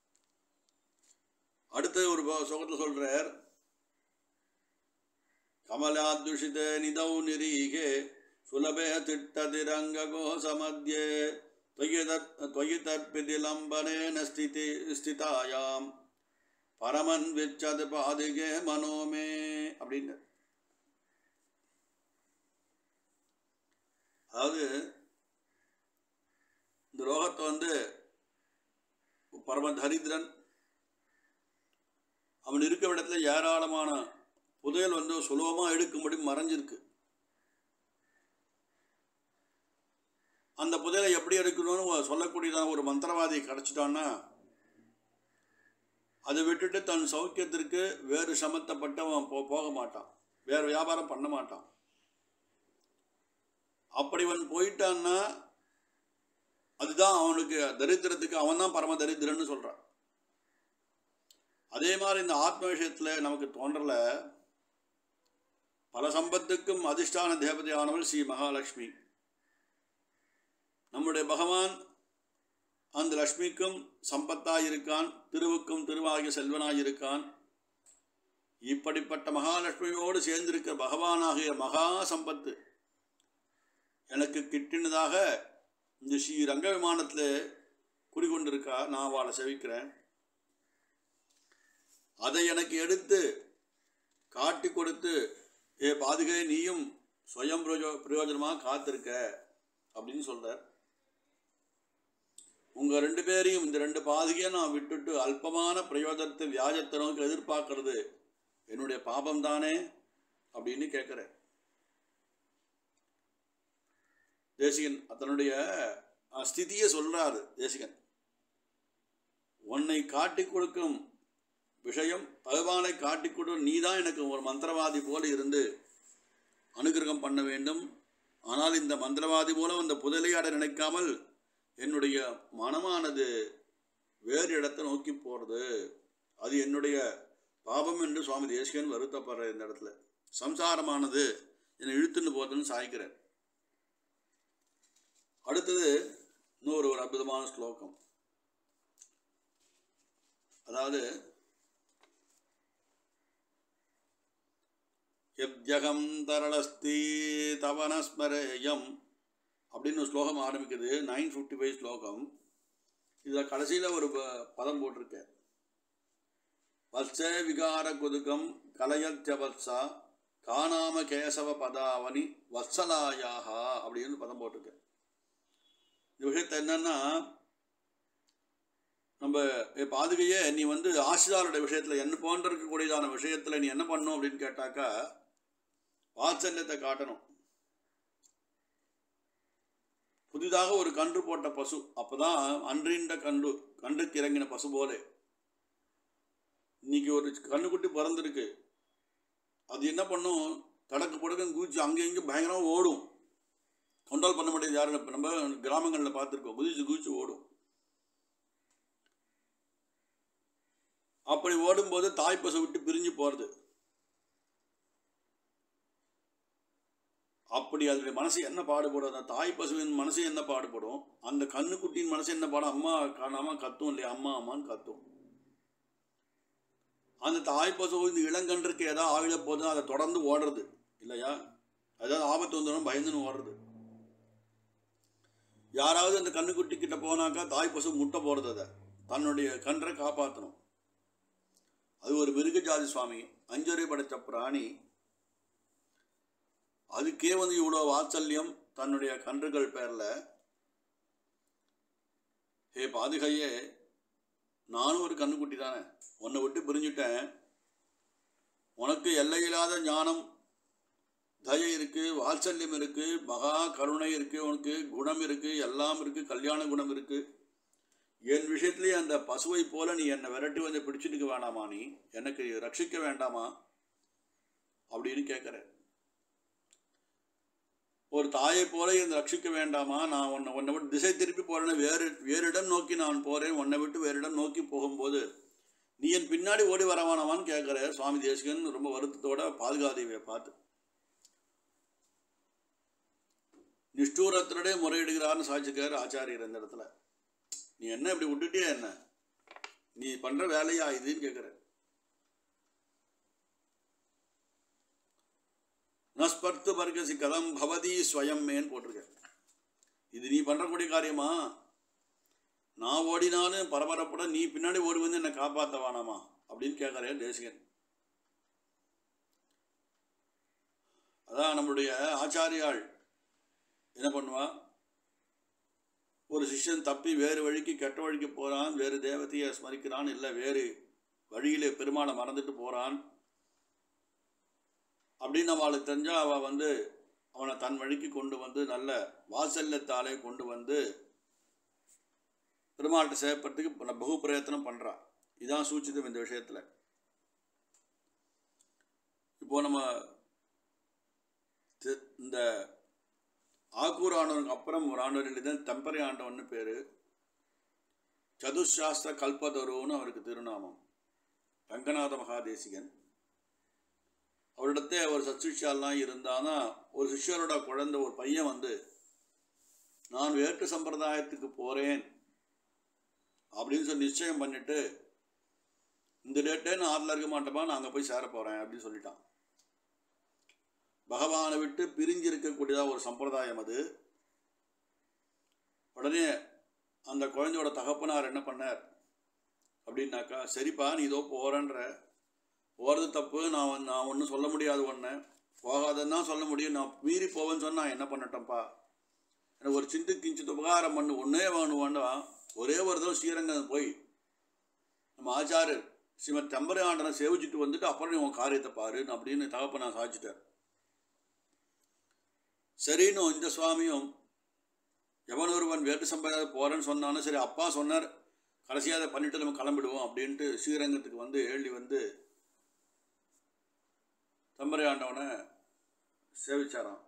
Speaker 1: அடுத்த ஒரு ஸ்லோகத்தில் சொல்கிறார் கமலாதுஷித நிதௌ நிரீகே சுலபே திட்டதிரங்ககோசமத்யே त्वयि तत् त्वयि तत्पिदिलम्बनेन स्थिति स्थितायाம் பரமன் விச்சது பாதிகே மனோமே அப்படின்னு அதாவது இந்த லோகத்தை வந்து பரம தரித்திரன் அவன் இருக்கிற இடத்துல ஏராளமான புதையல் வந்து சுலபமாக எடுக்கும்படி மறைஞ்சிருக்கு அந்த புதையலை எப்படி எடுக்கணும்னு சொல்லக்கூடியதான ஒரு மந்திரவாதி கிடச்சிட்டான்னா அதை விட்டுட்டு தன் சௌக்கியத்திற்கு வேறு சமத்தப்பட்டவன் போ போக மாட்டான் வேறு வியாபாரம் பண்ண மாட்டான் அப்படி அவன் போயிட்டான்னா அதுதான் அவனுக்கு தரித்திரத்துக்கு அவன் தான் பரம தரித்திரன்னு சொல்கிறான் அதே மாதிரி இந்த ஆத்ம விஷயத்தில் நமக்கு தோன்றல பல சம்பத்துக்கும் அதிஷ்டான தேவதையானவள் ஸ்ரீ மகாலட்சுமி நம்முடைய பகவான் அந்த லக்ஷ்மிக்கும் சம்பத்தாய் இருக்கான் திருவுக்கும் திருவாகிய செல்வனாய் இருக்கான் இப்படிப்பட்ட மகாலட்சுமியோடு சேர்ந்திருக்கிற பகவானாகிய மகா சம்பத்து எனக்கு கிட்டினதாக இந்த ஸ்ரீ ரங்க விமானத்தில் குடிகொண்டிருக்கா நான் அவளை செவிக்கிறேன் அதை எனக்கு எடுத்து காட்டி கொடுத்து ஏ பாதுகை நீயும் சுயம் பிரயோ பிரயோஜனமாக காத்திருக்க அப்படின்னு சொல்கிறார் உங்கள் ரெண்டு பேரையும் இந்த ரெண்டு பாதுகையை நான் விட்டுட்டு அல்பமான பிரயோஜனத்தை வியாஜத்தை நோக்கி எதிர்பார்க்கறது என்னுடைய பாபம் தானே அப்படின்னு கேட்குறேன் தேசிகன் தன்னுடைய ஸ்திதியை சொல்றாரு தேசிகன் உன்னை காட்டி கொடுக்கும் விஷயம் பகவானை காட்டி கொடு நீ தான் எனக்கு ஒரு மந்திரவாதி போல இருந்து அனுகிரகம் பண்ண வேண்டும் ஆனால் இந்த மந்திரவாதி போல அந்த புதலையாட நினைக்காமல் என்னுடைய மனமானது வேறு இடத்தை நோக்கி போகிறது அது என்னுடைய பாபம் என்று சுவாமி தேசிகன் வருத்தப்படுற இந்த இடத்துல சம்சாரமானது என்னை இழுத்துன்னு போகுதுன்னு சாய்க்கிறேன் அடுத்தது இன்னொரு ஒரு அற்புதமான ஸ்லோகம் அதாவது எப்ஜகம் தரளஸ்தி தவனஸ்மரேயம் அப்படின்னு ஒரு ஸ்லோகம் ஆரம்பிக்குது நைன் ஃபிஃப்டி ஃபைவ் ஸ்லோகம் இதில் கடைசியில் ஒரு ப- பதம் போட்டிருக்கேன் வத்ச விகார குதுகம் கலயத்ய வத்சா காணாம கேசவ பதாவனி வத்சலாயாகா அப்படின்னு பதம் போட்டிருக்கேன் இந்த விஷயத்தை என்னன்னா நம்ம ஏ பாதுகையே நீ வந்து ஆசிரியருடைய விஷயத்தில் என்ன போன்ற இருக்கக்கூடியதான விஷயத்தில் நீ என்ன பண்ணும் அப்படின்னு கேட்டாக்கா வாத்சல்யத்தை காட்டணும் புதிதாக ஒரு கன்று போட்ட பசு அப்பதான் அன்றின்ற கன்று கன்றுக்கு இறங்கின பசு போல இன்னைக்கு ஒரு கண்ணுக்குட்டி பிறந்திருக்கு அது என்ன பண்ணும் தடக்கு படக்குன்னு குதிச்சு அங்கே இங்கே பயங்கரமாக ஓடும் கண்ட்ரோல் பண்ண முடியாது யாரும் இப்போ நம்ம கிராமங்களில் பார்த்துருக்கோம் குதிச்சு குதிச்சு ஓடும் அப்படி ஓடும்போது தாய் பசு விட்டு பிரிஞ்சு போகிறது அப்படி அதனுடைய மனசு என்ன பாடுபடும் அந்த தாய் பசுவின் மனசு என்ன பாடுபடும் அந்த கண்ணுக்குட்டியின் மனசு என்ன பாடும் அம்மா காணாம கத்தும் இல்லையா அம்மா அம்மான்னு கத்தும் அந்த தாய் பசு இந்த இளங்கன்றுக்கு ஏதாவது ஆகிட போது அதை தொடர்ந்து ஓடுறது இல்லையா அதாவது ஆபத்து வந்துடும் பயந்துன்னு ஓடுறது யாராவது அந்த கண்ணுக்குட்டி கிட்ட போனாக்கா தாய் பசு முட்டை போடுறது அதை தன்னுடைய கன்றை காப்பாற்றணும் அது ஒரு மிருகஜாதி சுவாமி அஞ்சரை படைத்த பிராணி அதுக்கே வந்து இவ்வளோ வாத்சல்யம் தன்னுடைய கன்றுகள் பேரில் ஹே பாதுகையே நானும் ஒரு கண்ணுக்குட்டி தானே உன்னை விட்டு பிரிஞ்சுட்டேன் உனக்கு எல்லையில்லாத ஞானம் தயை இருக்கு வாத்சல்யம் இருக்கு மகா கருணை இருக்கு உனக்கு குணம் இருக்கு எல்லாம் இருக்கு கல்யாண குணம் இருக்கு என் விஷயத்திலேயே அந்த பசுவை போல நீ என்னை விரட்டி வந்து பிடிச்சிட்டுக்க வேண்டாமா நீ எனக்கு ரட்சிக்க வேண்டாமா அப்படின்னு கேட்குறேன் ஒரு தாயை போல என்னை ரட்சிக்க வேண்டாமா நான் உன்னை உன்னை விட்டு திசை திருப்பி போறேன்னு வேறு வேறு இடம் நோக்கி நான் போறேன் உன்னை விட்டு வேறு இடம் நோக்கி போகும்போது நீ என் பின்னாடி ஓடி வரவானவான்னு கேட்குற சுவாமி தேசிகன் ரொம்ப வருத்தத்தோட பாதுகாதேவியை பார்த்து நிஷ்டூரத்தினடே முறையிடுகிறார்னு சாட்சிக்கார் ஆச்சாரியர் இந்த இடத்துல நீ என்ன இப்படி விட்டுட்டே என்ன நீ பண்ற வேலையா இதுன்னு கேட்குற நஸ்பர்த்து பர்கசி கதம் பவதி ஸ்வயம்மேன்னு போட்டிருக்க இது நீ பண்ணுறக்கூடிய காரியமா நான் ஓடினாலும் பரபரப்பட நீ பின்னாடி ஓடி வந்து என்னை காப்பாற்ற வேணாமா அப்படின்னு கேட்குறேன் தேசிகன் அதான் நம்மளுடைய ஆச்சாரியாள் என்ன பண்ணுவா ஒரு சிஷ்யன் தப்பி வேறு வழிக்கு கெட்ட வழிக்கு போகிறான் வேறு தேவதையை ஸ்மரிக்கிறான் இல்லை வேறு வழியிலே பெருமாளை மறந்துட்டு போகிறான் அப்படின்னு அவளுக்கு தெரிஞ்சால் அவள் வந்து அவனை தன் வழிக்கு கொண்டு வந்து நல்ல வாசல்யத்தாலே கொண்டு வந்து பெருமாள்கிட்ட சேவப்பட்டுக்கு பல பகு பிரயத்தனம் பண்ணுறா இதான் சூச்சிதம் இந்த விஷயத்தில் இப்போ நம்ம தி- இந்த ஆக்கூர் ஆண்டவனுக்கு அப்புறம் ஒரு ஆண்டவர் எழுதின தம்பரை ஆண்டவன்னு பேர் சதுசாஸ்திர கல்பதருன்னு அவருக்கு திருநாமம் ரங்கநாத மகாதேசிகன் அவரிடத்தே ஒரு சத்சிஷ்யாலாம் இருந்தானா ஒரு சிஷ்யரோட குழந்தை ஒரு பையன் வந்து நான் வேற்று சம்பிரதாயத்துக்கு போகிறேன் அப்படின்னு சொல்லி நிச்சயம் பண்ணிட்டு இந்த டேட்டே நான் ஆறில் இருக்க மாட்டேப்பா நான் அங்கே போய் சேர போகிறேன் அப்படின்னு சொல்லிட்டான் பகவானை விட்டு பிரிஞ்சு இருக்கக்கூடியதா ஒரு சம்பிரதாயம் அது உடனே அந்த குழந்தையோட தகப்பனார் என்ன பண்ணார் அப்படின்னாக்கா சரிப்பா நீ இதோ போகிறன்ற போகிறது தப்பு நான் வந்து- நான் ஒன்றும் சொல்ல முடியாது ஒன்று போகாதன்னு தான் சொல்ல முடியும் நான் மீறி போவேன்னு சொன்னா என்ன பண்ணட்டேன்ப்பா எனக்கு ஒரு சிந்து கிஞ்சித் உபகாரம் பண்ணு ஒன்றே வேணும் வேண்டாம் ஒரே ஒரு தடவை ஸ்ரீரங்கம் போய் நம்ம ஆச்சாரியர் ஸ்ரீமத் தம்பரை ஆண்டனை சேவிச்சுட்டு வந்துட்டு அப்புறம் நீ உன் காரியத்தை பாருன்னு அப்படின்னு தகப்ப நான் சாதிச்சிட்டார் சரின்னு இந்த சுவாமியும் எவன் ஒருவன் வேட்டு சம்பிரதாயம் போகிறேன்னு சொன்னாலும் சரி அப்பா சொன்னார் கடைசியாக அதை பண்ணிட்டு நம்ம கிளம்பிடுவோம் அப்படின்ட்டு ஸ்ரீரங்கத்துக்கு வந்து எழுதி வந்து தம்பரை ஆண்டவனை சேவிச்சாராம்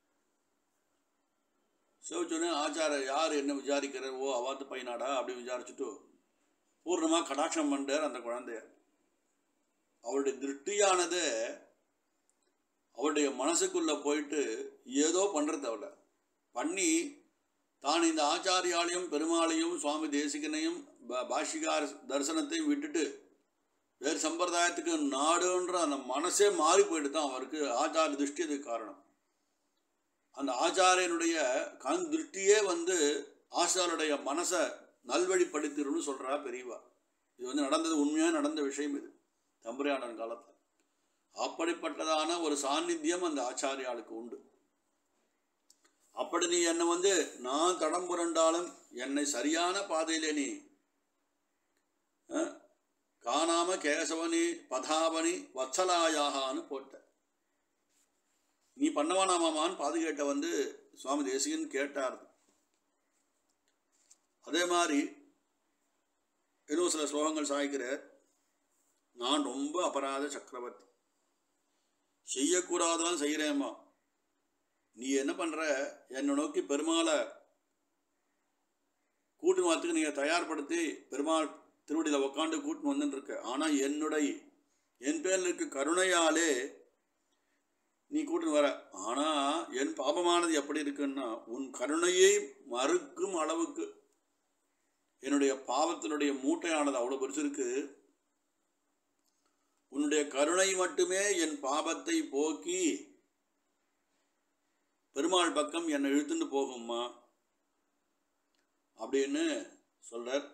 Speaker 1: சேவிச்சோடனே ஆச்சார யார் என்ன விசாரிக்கிறார் ஓ அவாத்து பையனாடா அப்படி விசாரிச்சுட்டு பூர்ணமாக கடாட்சம் பண்ணார் அந்த குழந்தைய அவருடைய திருஷ்டியானது அவருடைய மனசுக்குள்ளே போயிட்டு ஏதோ பண்ணுறது அவளை பண்ணி தான் இந்த ஆச்சாரியாலையும் பெருமாளையும் சுவாமி தேசிகனையும் ப- பாஷிகார் தரிசனத்தையும் விட்டுட்டு வேறு சம்பிரதாயத்துக்கு நாடுன்ற அந்த மனசே மாறி போயிட்டு தான் அவருக்கு ஆச்சார திருஷ்டி அதுக்கு காரணம் அந்த ஆச்சாரியனுடைய கண் திருஷ்டியே வந்து ஆச்சாருடைய மனசை நல்வழிப்படுத்திடும்னு சொல்கிறா பெரியவா இது வந்து நடந்தது உண்மையாக நடந்த விஷயம் இது தம்புரையாளன் காலத்தில் அப்படிப்பட்டதான ஒரு சாநித்தியம் அந்த ஆச்சாரியாளுக்கு உண்டு அப்படி நீ என்னை வந்து நான் தடம் புரண்டாலும் என்னை சரியான பாதையிலே நீ அஹ், காணாம கேசவனி பதாபனி வத்சலாயாகான்னு போட்ட நீ பண்ணவானாமாமான்னு பாதுகேட்ட வந்து சுவாமி தேசிகன் கேட்டார் அதே மாதிரி இன்னும் சில ஸ்லோகங்கள் சாய்க்கிறார் நான் ரொம்ப அபராத சக்கரவர்த்தி செய்யக்கூடாதெல்லாம் செய்கிறேம்மா நீ என்ன பண்ணுற என்னை நோக்கி பெருமாளை கூட்டு வரத்துக்கு நீங்கள் தயார்படுத்தி பெருமாள் திருவடியில் உக்காந்து கூட்டின்னு வந்துன்னு இருக்க ஆனால் என்னுடைய என் பேரில் இருக்க கருணையாலே நீ கூட்டின்னு வர ஆனால் என் பாபமானது எப்படி இருக்குன்னா உன் கருணையை மறுக்கும் அளவுக்கு என்னுடைய பாவத்தினுடைய மூட்டையானது அவ்வளோ பெருசு இருக்கு உன்னுடைய கருணை மட்டுமே என் பாபத்தை போக்கி பெருமாள் பக்கம் என்னை இழுத்துட்டு போகும்மா அப்படின்னு சொல்றார்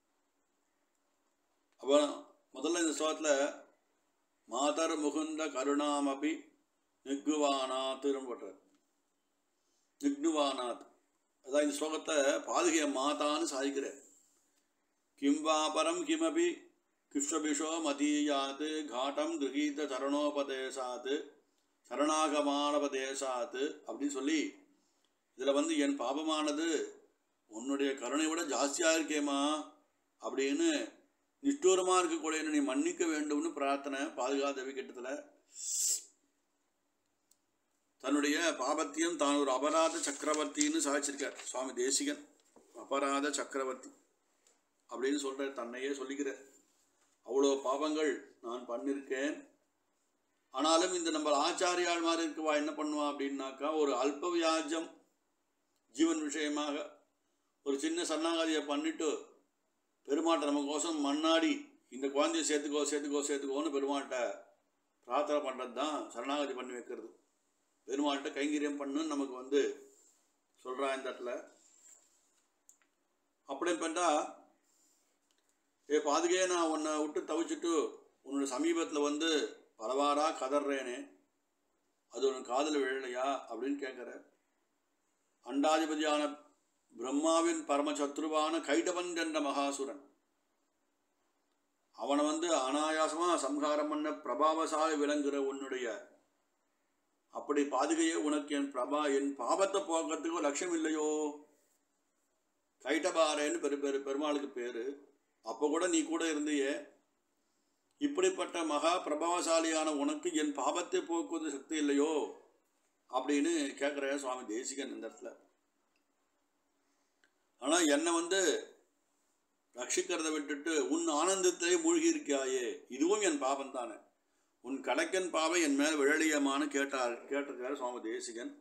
Speaker 1: அப்போ முதல்ல இந்த ஸ்லோகத்தில் மாதர் முகுந்த கருணாமபி நிக்குவானாத்துன்னு போட்டார் நிக்னுவானாத் அதான் இந்த ஸ்லோகத்தை பாதுகைய மாதான்னு சாதிக்கிறார் கிம் வா பரம் கிமபி கிருஷ்ணபிஷோ மதீயாத் காட்டம் கிரகீத சரணோபதேசாத் சரணாகமானபதேசாத் அப்படின்னு சொல்லி இதில் வந்து என் பாபமானது உன்னுடைய கருணை விட ஜாஸ்தியாக இருக்கேம்மா அப்படின்னு நிஷ்டூரமாக இருக்கக்கூடிய என்னை நீ மன்னிக்க வேண்டும்னு பிரார்த்தனை பாதுகாதேவி கிட்டத்தில் தன்னுடைய பாபத்தையும் தான் ஒரு அபராத சக்கரவர்த்தின்னு சாதிச்சிருக்கார் சுவாமி தேசிகன் அபராத சக்கரவர்த்தி அப்படின்னு சொல்கிற தன்னையே சொல்லிக்கிறார் அவ்வளோ பாவங்கள் நான் பண்ணியிருக்கேன் ஆனாலும் இந்த நம்ம ஆச்சாரியாள் மாதிரி இருக்கவா என்ன பண்ணுவா அப்படின்னாக்கா ஒரு அல்ப வியாஜம் ஜீவன் விஷயமாக ஒரு சின்ன சரணாகதியை பண்ணிட்டு பெருமாட்டை நமக்கோசம் மண்ணாடி இந்த குழந்தைய சேர்த்துக்கோ சேர்த்துக்கோ சேர்த்துக்கோன்னு பெருமாட்டை பிரார்த்தனை பண்ணுறது தான் சரணாகதி பண்ணி வைக்கிறது பெருமாள்கிட்ட கைங்கரியம் பண்ணுன்னு நமக்கு வந்து சொல்கிறான் இந்த இடத்துல அப்படி பண்ணா ஏ பாதுகே நான் உன்னை விட்டு தவிச்சிட்டு உன்னோட சமீபத்தில் வந்து பலவாரா கதறேனே அது உனக்கு காதில் விழலையா அப்படின்னு கேட்குற அண்டாதிபதியான பிரம்மாவின் பரமசத்ருவான கைடவன் என்ற மகாசுரன் அவனை வந்து அனாயாசமாக சம்ஹாரம் பண்ண பிரபாவசாலி விளங்குற உன்னுடைய அப்படி பாதுகையே உனக்கு என் பிரபா என் பாவத்தை போக்குறதுக்கு லட்சியம் இல்லையோ கைட்டபாரேன்னு பெரு பெரு பெருமாளுக்கு பேர் அப்போ கூட நீ கூட இருந்தியே இப்படிப்பட்ட மகா பிரபாவசாலியான உனக்கு என் பாவத்தை போக்குவது சக்தி இல்லையோ அப்படின்னு கேட்குற சுவாமி தேசிகன் இந்த இடத்துல ஆனால் என்னை வந்து ரட்சிக்கிறத விட்டுட்டு உன் ஆனந்தத்திலே மூழ்கி இருக்காயே இதுவும் என் பாவம் தானே உன் கடைக்கன் பாவை என் மேல் விழலியமானு கேட்டார் கேட்டிருக்காரு சுவாமி தேசிகன்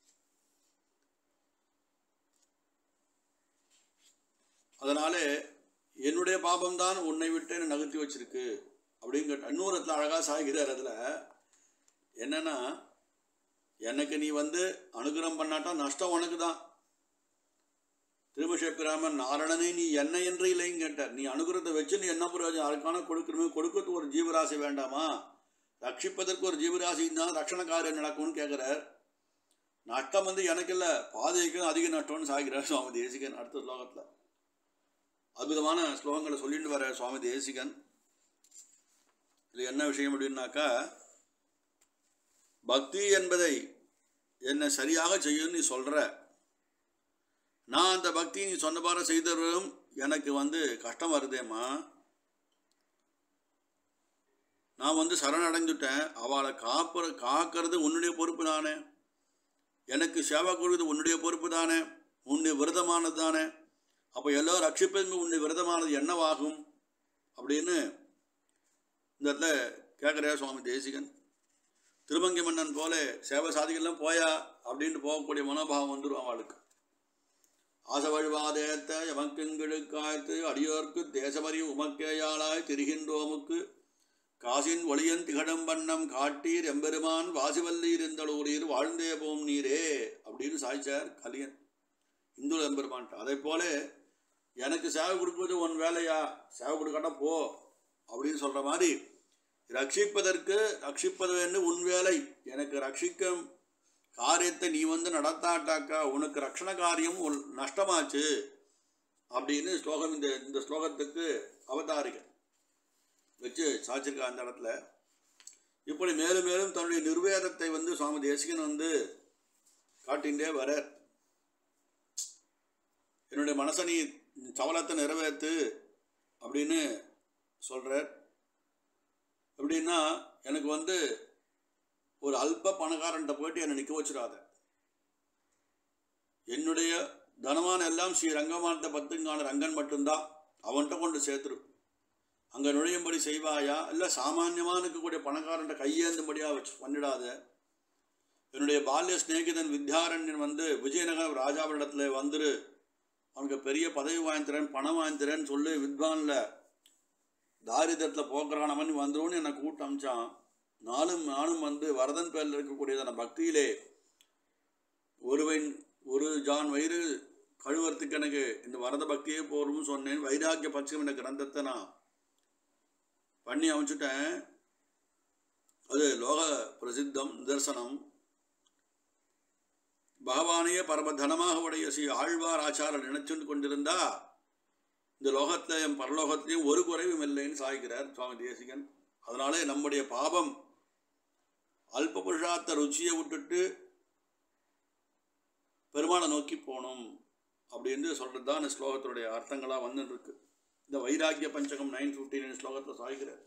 Speaker 1: அதனால என்னுடைய பாபம்தான் உன்னை விட்டு என்னை நகர்த்தி வச்சிருக்கு அப்படிங்கிற இன்னொரு இடத்துல அழகாக சாய்கிறார் அதில் என்னன்னா எனக்கு நீ வந்து அனுகிரகம் பண்ணாட்டா நஷ்டம் உனக்கு தான் திருமஷப்பிராமன் நாரணனே நீ என்ன என்று இல்லைன்னு கேட்டார் நீ அனுகிரகத்தை வச்சு நீ என்ன பிரயோஜனம் அதுக்கான கொடுக்கணுமே கொடுக்கறதுக்கு ஒரு ஜீவராசி வேண்டாமா ரட்சிப்பதற்கு ஒரு ஜீவராசி தான் ரட்சண காரியம் நடக்கும்னு கேட்குறார் நஷ்டம் வந்து எனக்கு இல்லை பாதைக்கும் அதிக நஷ்டம்னு சாகிறார் சுவாமி தேசிகன் அடுத்த ஸ்லோகத்தில் அற்புதமான ஸ்லோகங்களை சொல்லிட்டு வர சுவாமி தேசிகன் இது என்ன விஷயம் அப்படின்னாக்கா பக்தி என்பதை என்னை சரியாக செய்யும் நீ சொல்கிற நான் அந்த பக்தி நீ சொன்னபார செய்தவரும் எனக்கு வந்து கஷ்டம் வருதேம்மா நான் வந்து சரணடைந்துட்டேன் அவளை காப்புற காக்கிறது உன்னுடைய பொறுப்பு தானே எனக்கு சேவை கொடுக்குறது உன்னுடைய பொறுப்பு தானே உன்னுடைய விரதமானது தானே அப்போ எல்லோரும் ரட்சிப்பது உன்னுடைய விரதமானது என்னவாகும் அப்படின்னு இந்த இடத்துல கேட்குறா சுவாமி தேசிகன் திருமங்கை மன்னன் போல சேவை சாதிகள்லாம் போயா அப்படின்ட்டு போகக்கூடிய மனோபாவம் வந்துடும் அவளுக்கு ஆச வழிவாதேத்த எமக்கெங்களுக்காய்த்து அடியோர்க்கு தேசமறி உமக்கேயாளாய் திரிகின்றோமுக்கு காசின் ஒளியன் திகழும் வண்ணம் காட்டீர் எம்பெருமான் வாசிவல்லீர் எந்தளூரீர் வாழ்ந்தே போம் நீரே அப்படின்னு சாய்ச்சார் கலியன் இந்துல எம்பெருமான் அதே போல எனக்கு சேவை கொடுப்பது உன் வேலையா சேவை கொடுக்காட்டா போ அப்படின்னு சொல்ற மாதிரி ரட்சிப்பதற்கு ரட்சிப்பது என்று உன் வேலை எனக்கு ரட்சிக்கும் காரியத்தை நீ வந்து நடத்தாட்டாக்கா உனக்கு ரக்ஷண காரியம் உன் நஷ்டமாச்சு அப்படின்னு ஸ்லோகம் இந்த இந்த ஸ்லோகத்துக்கு அவதாரிகை வச்சு சாச்சிருக்கா அந்த இடத்துல இப்படி மேலும் மேலும் தன்னுடைய நிர்வேதத்தை வந்து சுவாமி தேசிகன் வந்து காட்டின்றே வர என்னுடைய மனசை நீ சவலத்தை நிறைவேற்று அப்படின்னு சொல்கிறார் எப்படின்னா எனக்கு வந்து ஒரு அல்ப பணக்காரன்ட்ட போயிட்டு என்னை நிற்க வச்சிடாத என்னுடைய தனமான எல்லாம் ஸ்ரீ ரங்கமானத்தை பத்துங்கான ரங்கன் மட்டும்தான் அவன்கிட்ட கொண்டு சேர்த்துரு அங்கே நுழையும்படி செய்வாயா இல்லை சாமானியமாக இருக்கக்கூடிய பணக்காரன்ட்ட கையேந்தும்படியாக வச்சு பண்ணிடாத என்னுடைய பால்ய சிநேகிதன் வித்யாரண்யன் வந்து விஜயநகர ராஜாவிடத்துல வந்துரு அவனுக்கு பெரிய பதவி வாங்கித்தரேன் பணம் வாங்கித்தரேன்னு சொல்லி வித்வானில் தாரித்திரத்தில் போக்குறானவன் வந்துருன்னு என்னை கூட்டு அமிச்சான் நானும் நானும் வந்து வரதன் பேரில் இருக்கக்கூடியதான பக்தியிலே ஒருவன் ஒரு ஜான் வயிறு கழுவறதுக்கு எனக்கு இந்த வரத பக்தியே போகிறோம்னு சொன்னேன் வைராக்கிய பட்சம் என்ற கிரந்தத்தை நான் பண்ணி அமைச்சுட்டேன் அது லோக பிரசித்தம் நிதர்சனம் பகவானையே பரம தனமாக உடைய ஸ்ரீ ஆழ்வார் ஆச்சாரர் நினைச்சுட்டு கொண்டிருந்தா இந்த லோகத்திலையும் பரலோகத்திலையும் ஒரு குறைவும் இல்லைன்னு சாய்கிறார் சுவாமி தேசிகன் அதனாலே நம்முடைய பாபம் அல்ப புருஷார்த்த ருச்சியை விட்டுட்டு பெருமாளை நோக்கி போகணும் அப்படின்னு சொல்கிறது தான் இந்த ஸ்லோகத்தினுடைய அர்த்தங்களாக வந்துட்டு இருக்கு இந்த வைராக்கிய பஞ்சகம் நைன் ஃபிஃப்டீன் ஸ்லோகத்தில் சாய்கிறார்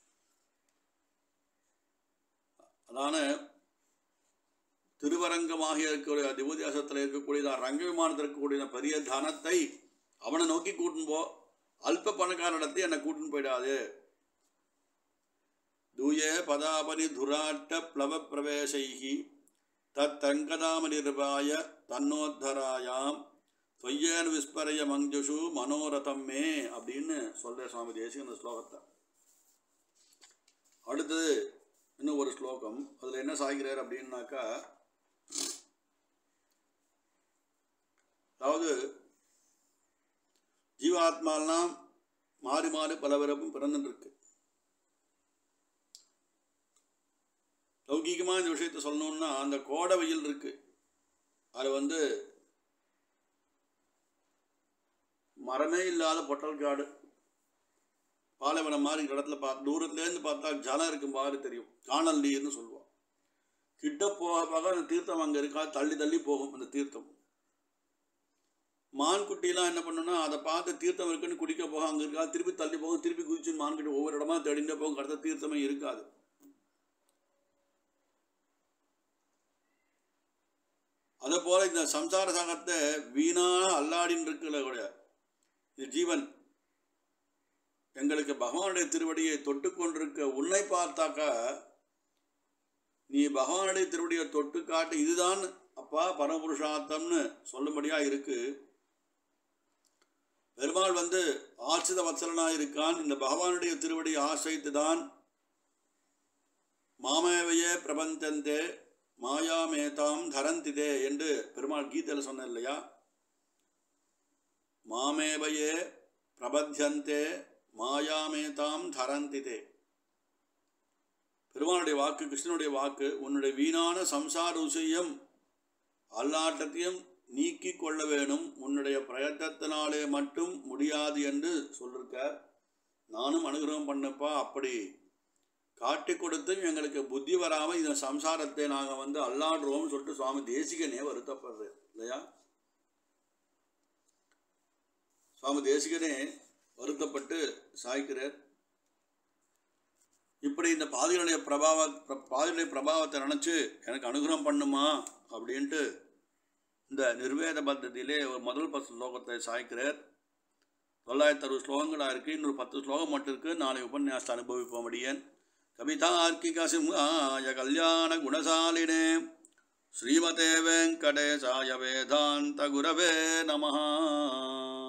Speaker 1: அதான திருவரங்கமாக இருக்கக்கூடிய திவோதியாசத்தில் இருக்கக்கூடிய ரங்க விமானத்தில் இருக்கக்கூடிய பெரிய தனத்தை அவனை நோக்கி கூட்டின்னு போ அல்ப பணக்காரனிடத்தை என்னை கூட்டின்னு போயிடாது தூய பதாபனி துராட்ட பிளவ பிரவேசைகி தத்தங்கதாமனிர்வாய தன்னோத்தராயாம் தொய்யன் விஸ்பரைய மஞ்சுஷு மனோரதம் மே அப்படின்னு சொல்ற சுவாமி தேசிக இந்த ஸ்லோகத்தை அடுத்தது இன்னும் ஒரு ஸ்லோகம் அதில் என்ன சாய்கிறார் அப்படின்னாக்கா அதாவது ஜீவாத்மாலாம் மாறி மாறி பல பிறப்பும் பிறந்துட்டு இருக்கு லௌகீகமாக இந்த விஷயத்த சொல்லணும்னா அந்த கோடை வெயில் இருக்கு அது வந்து மரமே இல்லாத பொட்டல் காடு பாலைவனம் மாதிரி இருக்கிற இடத்துல பார்த்து தூரத்துலேருந்து பார்த்தா ஜலம் இருக்கும் பாரு தெரியும் காணல் நீர்னு சொல்லுவோம் கிட்ட போக போக அந்த தீர்த்தம் அங்கே இருக்கா தள்ளி தள்ளி போகும் அந்த தீர்த்தம் மான்குட்டிலாம் என்ன பண்ணுன்னா அதை பார்த்து தீர்த்தம் இருக்குன்னு குடிக்க போக அங்கே இருக்கா திருப்பி தள்ளி போகும் திருப்பி குதிச்சு மான்குட்டி ஒவ்வொரு இடமா தேடிண்டே போகும் அடுத்த தீர்த்தமே இருக்காது அதே போல இந்த சம்சார சாகத்தை வீணான அல்லாடின்னு இருக்குல்ல கூட இந்த ஜீவன் எங்களுக்கு பகவானுடைய திருவடியை தொட்டு கொண்டிருக்க உன்னை பார்த்தாக்கா நீ பகவானுடைய திருவடியை தொட்டு காட்டு இதுதான் அப்பா பரமபுருஷார்த்தம்னு சொல்லும்படியா இருக்கு பெருமாள் வந்து ஆசித வத்சலனா இருக்கான் இந்த பகவானுடைய திருவடியை ஆசிரித்து தான் மாமேவையே பிரபந்தந்தே மாயாமேதாம் தரந்திதே என்று பெருமாள் கீதையில் சொன்னார் இல்லையா மாமேவையே பிரபத்தியந்தே மாயாமேதாம் தரந்திதே பெருமானுடைய வாக்கு கிருஷ்ணனுடைய வாக்கு உன்னுடைய வீணான சம்சார விஷயம் அல்லாட்டத்தையும் நீக்கி கொள்ள வேணும் உன்னுடைய பிரயத்தத்தினாலே மட்டும் முடியாது என்று சொல்லிருக்க நானும் அனுகிரகம் பண்ணப்பா அப்படி காட்டி கொடுத்தும் எங்களுக்கு புத்தி வராமல் இந்த சம்சாரத்தை நாங்கள் வந்து அல்லாடுறோம்னு சொல்லிட்டு சுவாமி தேசிகனே வருத்தப்படுறார் இல்லையா சுவாமி தேசிகனே வருத்தப்பட்டு சாய்க்கிறார் இப்படி இந்த பாதிகளுடைய பிரபாவ பிர- பாதிகளுடைய பிரபாவத்தை நினச்சி எனக்கு அனுகிரகம் பண்ணுமா அப்படின்ட்டு இந்த நிர்வேத பத்தத்திலே ஒரு முதல் பத்து ஸ்லோகத்தை சாய்க்கிறார் தொள்ளாயிரத்தி அறுபது ஸ்லோகங்களாக இருக்குது இன்னொரு பத்து ஸ்லோகம் மட்டும் இருக்குது நாளை உபன்யாசத்தை அனுபவிப்போம் அடியேன் கவிதார்க்கிக சிம்ஹாய கல்யாண குணசாலினே ஸ்ரீமதே வெங்கடேசாய வேதாந்த குரவே நமஹா